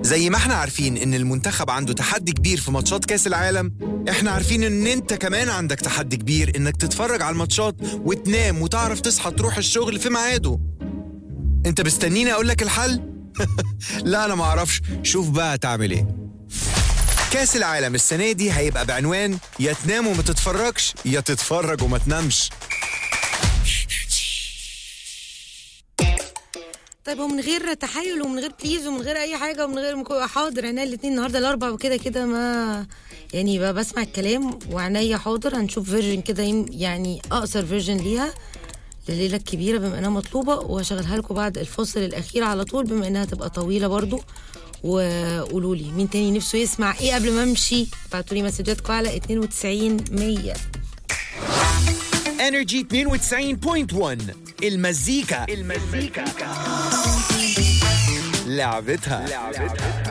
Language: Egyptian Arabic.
زي ما احنا عارفين ان المنتخب عنده تحدي كبير في ماتشات كاس العالم احنا عارفين ان انت كمان عندك تحدي كبير انك تتفرج على الماتشات وتنام وتعرف تصحى تروح الشغل في ميعاده انت مستنيني اقول لك الحل لا انا ما اعرفش شوف بقى تعمل ايه كاس العالم السنه دي هيبقى بعنوان يا تنام وما تتفرجش يا تتفرج وما تنامش طيب ومن غير تحايل ومن غير بليز ومن غير اي حاجه ومن غير مكو... حاضر عينيا الاثنين النهارده الاربع وكده كده ما يعني بقى بسمع الكلام وعينيا حاضر هنشوف فيرجن كده يم- يعني اقصر فيرجن ليها لليله الكبيره بما انها مطلوبه وهشغلها لكم بعد الفاصل الاخير على طول بما انها تبقى طويله برضو وقولوا لي مين تاني نفسه يسمع ايه قبل ما امشي ابعتوا لي مسجاتكم على 92 100 انرجي 92.1 المزيكا المزيكا لعبتها